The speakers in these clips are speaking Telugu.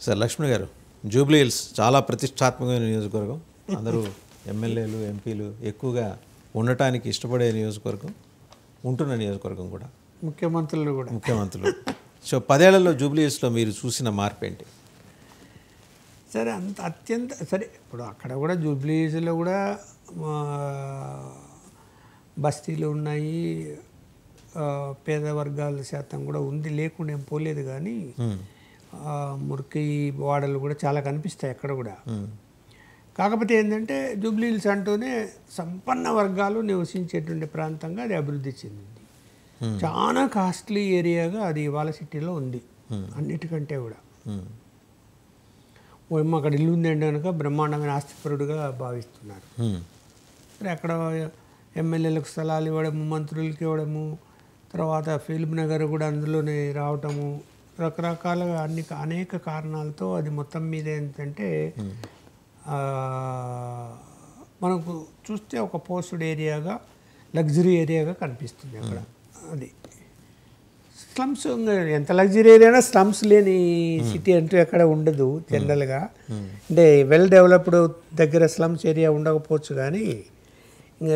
సార్ లక్ష్మణ్ గారు జూబ్లీ హిల్స్ చాలా ప్రతిష్టాత్మకమైన నియోజకవర్గం అందరూ ఎమ్మెల్యేలు ఎంపీలు ఎక్కువగా ఉండటానికి ఇష్టపడే నియోజకవర్గం ఉంటున్న నియోజకవర్గం కూడా ముఖ్యమంత్రులు కూడా ముఖ్యమంత్రులు సో పదేళ్లలో జూబ్లీ హిల్స్లో మీరు చూసిన మార్పు ఏంటి సరే అంత అత్యంత సరే ఇప్పుడు అక్కడ కూడా జూబ్లీస్లో కూడా ఆ, బస్తీలు ఉన్నాయి ఆ, పేద వర్గాల శాతం కూడా ఉంది లేకుండా ఏం పోలేదు కానీ ఆ, మురికి వాడలు కూడా చాలా కనిపిస్తాయి అక్కడ కూడా కాకపోతే ఏంటంటే జూబ్లీహిల్స్ అంటూనే సంపన్న వర్గాలు నివసించేటువంటి ప్రాంతంగా అది అభివృద్ధి చెందింది చాలా కాస్ట్లీ ఏరియాగా అది ఇవాళ సిటీలో ఉంది అన్నిటికంటే కూడా మ్మ్. ఓ ఏమో అక్కడ ఇల్లు ఉందండి కనుక బ్రహ్మాండమైన ఆస్తిపరుడుగా భావిస్తున్నారు మ్మ్. మరి అక్కడ ఎమ్మెల్యేలకు స్థలాలు ఇవ్వడము మంత్రులకి ఇవ్వడము తర్వాత ఫిల్మ్ నగర్ కూడా అందులోనే రావటము రకరకాలుగా అన్ని అనేక కారణాలతో అది మొత్తం మీద ఏంటంటే ఆ, మనకు చూస్తే ఒక పోస్టెడ్ ఏరియాగా లగ్జరీ ఏరియాగా కనిపిస్తుంది అక్కడ అది స్లమ్స్ ఎంత లగ్జరీ ఏరియా స్లమ్స్ లేని సిటీ అంటూ ఎక్కడ ఉండదు జనరల్గా అంటే వెల్ డెవలప్డ్ దగ్గర స్లమ్స్ ఏరియా ఉండకపోవచ్చు కానీ ఇంకా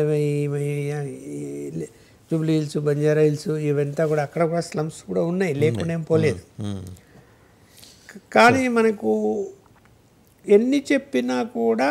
జూబ్లీ హిల్స్ బంజారా హిల్స్ ఇవంతా కూడా అక్కడ కూడా స్లమ్స్ కూడా ఉన్నాయి లేకుండా ఏం పోలేదు మ్మ్. క- కానీ మనకు ఎన్ని చెప్పినా కూడా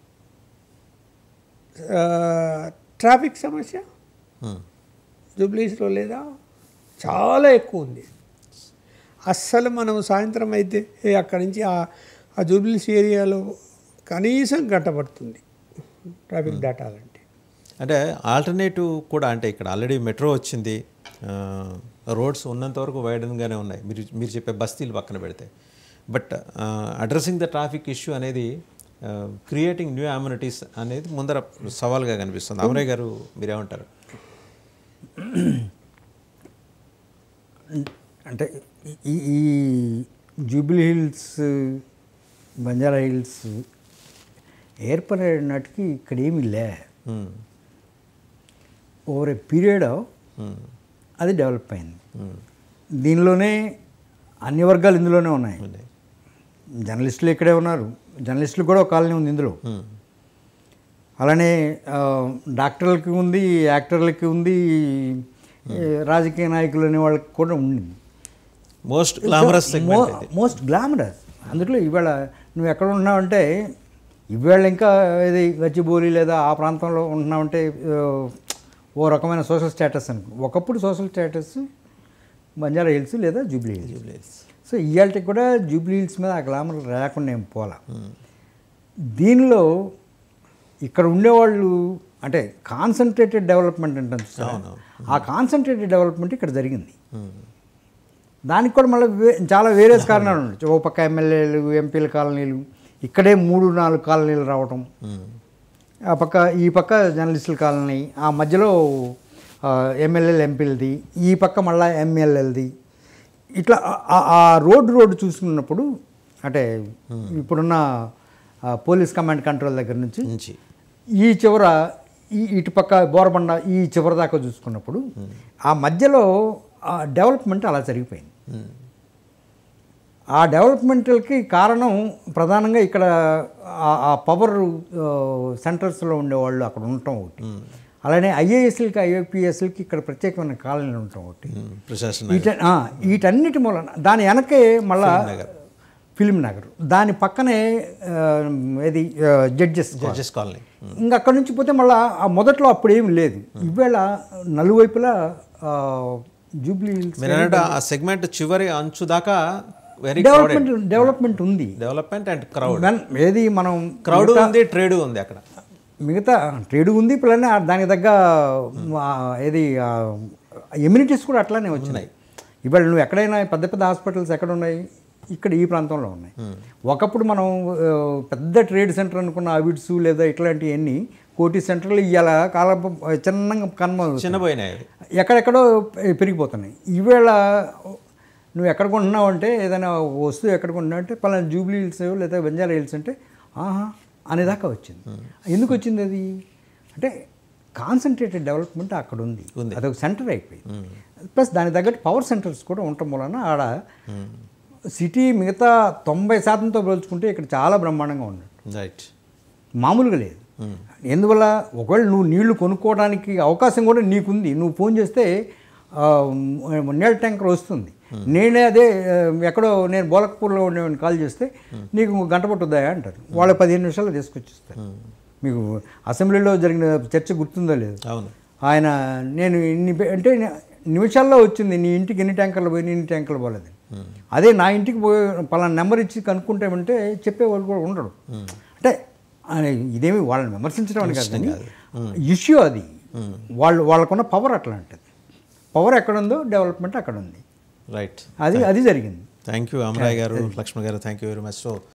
ఆ, ట్రాఫిక్ సమస్య మ్మ్. జూబ్లీస్లో లేదా చాలా ఎక్కువ ఉంది అస్సలు మనం సాయంత్రం అయితే అక్కడి నుంచి ఆ ఆ జూబ్లీస్ ఏరియాలో కనీసం గంట పడుతుంది ట్రాఫిక్ దాటాలంటే అంటే ఆల్టర్నేటివ్ కూడా అంటే ఇక్కడ ఆల్రెడీ మెట్రో వచ్చింది రోడ్స్ ఉన్నంత వరకు వైడన్గానే ఉన్నాయి మీరు మీరు చెప్పే బస్తీలు పక్కన పెడితే but addressing the traffic issue అనేది క్రియేటింగ్ న్యూ అమ్యూనిటీస్ అనేది ముందర సవాల్గా కనిపిస్తుంది అమరయ్య గారు మీరేమంటారు అంటే ఈ ఈ జూబిలీ హిల్స్ బంజారా హిల్స్ ఏర్పడినట్టుకి ఇక్కడ ఏమీ లే మ్మ్. ఓవర్ ఏ పీరియడ్ మ్మ్. అది డెవలప్ అయింది మ్మ్. దీనిలోనే అన్ని వర్గాలు ఇందులోనే ఉన్నాయి ఉన్నాయి. జర్నలిస్టులు ఇక్కడే ఉన్నారు జర్నలిస్టులు కూడా ఒక కాలనీ ఉంది ఇందులో మ్మ్. అలానే ఆ, డాక్టర్లకి ఉంది యాక్టర్లకి ఉంది ఈ రాజకీయ నాయకులు అనే వాళ్ళకి కూడా ఉండింది మోస్ట్ గ్లామరస్ సెగ్మెంట్ ఇది మోస్ట్ గ్లామరస్ అందులో ఇవాళ నువ్వు ఎక్కడ ఉంటున్నావంటే ఇవాళ ఇంకా ఇది గచ్చిబౌలి లేదా ఆ ప్రాంతంలో ఉంటున్నావంటే ఆ, ఓ రకమైన సోషల్ స్టేటస్ అనుకో ఒకప్పుడు సోషల్ స్టేటస్ బంజారా హిల్స్ లేదా జూబ్లీ హిల్స్ సో ఇవాళకి కూడా జూబ్లీ హిల్స్ మీద ఆ గ్లామర్ లేకుండా ఏం పోలా దీనిలో ఇక్కడ ఉండేవాళ్ళు అంటే కాన్సన్ట్రేటెడ్ డెవలప్మెంట్ అంటాం చూసారా? ఆ కాన్సన్ట్రేటెడ్ డెవలప్మెంట్ ఇక్కడ జరిగింది మ్మ్. దానికి కూడా మళ్ళీ వే- చాలా వేరే కారణాలు ఉండొచ్చు ఓ పక్క ఎమ్మెల్యేలు ఎంపీల కాలనీలు ఇక్కడే మూడు నాలుగు కాలనీలు రావటం మ్మ్. ఆ పక్క ఈ పక్క జర్నలిస్టుల కాలనీ ఆ మధ్యలో ఎమ్మెల్యేలు ఎంపీలది ఈ పక్క మళ్ళీ ఎమ్మెల్యేలది ఇట్లా ఆ- ఆ- ఆ రోడ్డు రోడ్డు చూసుకున్నప్పుడు అంటే ఇప్పుడున్న ఆ, పోలీస్ కమాండ్ కంట్రోల్ దగ్గర నుంచి నుంచి ఈ చివర ఈ ఇటుపక్క బోరబండ ఈ చివర దాకా చూసుకున్నప్పుడు ఆ మధ్యలో ఆ డెవలప్మెంట్ అలా జరిగిపోయింది మ్మ్. ఆ డెవలప్మెంట్కి కారణం ప్రధానంగా ఇక్కడ ఆ- ఆ పవర్ సెంటర్స్లో ఉండేవాళ్ళు అక్కడ ఉండటం ఒకటి అలానే ఐఏఎస్ఎల్కి ఐఏపీఎస్ఎల్కి ఇక్కడ ప్రత్యేకమైన కాలనీలు ఉండటం ఒకటి మ్మ్. ప్రశాసన వీట ఆ, వీటన్నిటి మూలన దాని వెనకే మళ్ళా ఫిలిం నగర్ దాని పక్కనే ఆ, ఏది జడ్జెస్ జడ్జెస్ కాలనీ ఇంకా అక్కడి నుంచి పోతే మళ్ళీ ఆ మొదట్లో అప్పుడు ఏమి లేదు ఇవాళ నలువైపులా ఆ, జూబ్లీ హిల్స్ మీరు అన్నట్టు ఆ సెగ్మెంట్ చివరి అంచు దాకా వెరీ క్రౌడెడ్ డెవలప్మెంట్ డెవలప్మెంట్ ఉంది డెవలప్మెంట్ అండ్ క్రౌడ్ మెన్- ఏది మనం క్రౌడ్ ఉంది ట్రేడ్ ఉంది అక్కడ మిగతా ట్రేడ్ ఉంది ప్లస్ దానికి తగ్గ ఆ, ఏది ఎమ్యూనిటీస్ కూడా అట్లానే వచ్చినాయి ఇవాళ నువ్వు ఎక్కడైనా పెద్ద పెద్ద హాస్పిటల్స్ ఎక్కడ ఉన్నాయి ఇక్కడ ఈ ప్రాంతంలో ఉన్నాయి ఒకప్పుడు మనం ఆ, పెద్ద ట్రేడ్ సెంటర్ అనుకున్న అవిడ్స్ లేదా ఇట్లాంటివన్నీ కోటి సెంటర్లు ఇవాళ కాలం చిన్నగా కన్మ చిన్నపోయినాయి అవి ఎక్కడెక్కడో పెరిగిపోతున్నాయి ఈవేళ నువ్వు ఎక్కడ కొంటున్నావు అంటే ఏదైనా వస్తువు ఎక్కడ కొంటున్నావు అంటే పలానా జూబ్లీ హిల్స్ లేదా బంజారా హిల్స్ అంటే ఆహా అనేదాకా వచ్చింది ఎందుకు వచ్చింది అది అంటే కాన్సన్ట్రేటెడ్ డెవలప్మెంట్ అక్కడ ఉంది అదొక సెంటర్ అయిపోయింది ప్లస్ దాని తగ్గట్టు పవర్ సెంటర్స్ కూడా ఉండటం వలన ఆడ సిటీ మిగతా తొంభై శాతంతో పోల్చుకుంటే ఇక్కడ చాలా బ్రహ్మాండంగా ఉన్నట్టు రైట్ మామూలుగా లేదు ఎందువల్ల ఒకవేళ నువ్వు నీళ్లు కొనుక్కోవడానికి అవకాశం కూడా నీకుంది నువ్వు ఫోన్ చేస్తే ఆ, నీళ్ళ ట్యాంకర్ వస్తుంది నేనే అదే ఆ, ఎక్కడో నేను బోలక్పూర్లో ఉండేవాడిని కాల్ చేస్తే నీకు ఇంకో గంట పట్టుద్దా అంటారు వాళ్ళ పదిహేను నిమిషాలు తీసుకొచ్చిస్తారు మీకు అసెంబ్లీలో జరిగిన చర్చ గుర్తుందో లేదు అవును ఆయన నేను ఇన్ని పె- అంటే నిమిషాల్లో వచ్చింది నీ ఇంటికి ఎన్ని ట్యాంకర్లు పోయి ఎన్ని ట్యాంకర్లు పోలేదు అదే నా ఇంటికి పోయి పలానా నెంబర్ ఇచ్చి కనుక్కుంటామంటే చెప్పేవాళ్ళు కూడా ఉండరు అంటే ఆయన ఇదేమి వాళ్ళని విమర్శించడం అని కాదు కానీ ఇష్యూ అది వాళ్ళు వాళ్ళకున్న పవర్ అట్లాంటిది పవర్ ఎక్కడ ఉందో డెవలప్మెంట్ అక్కడ ఉంది రైట్ అది అది జరిగింది థ్యాంక్ యూ అమరాయ్ గారు లక్ష్మణ్ గారు thank you very much so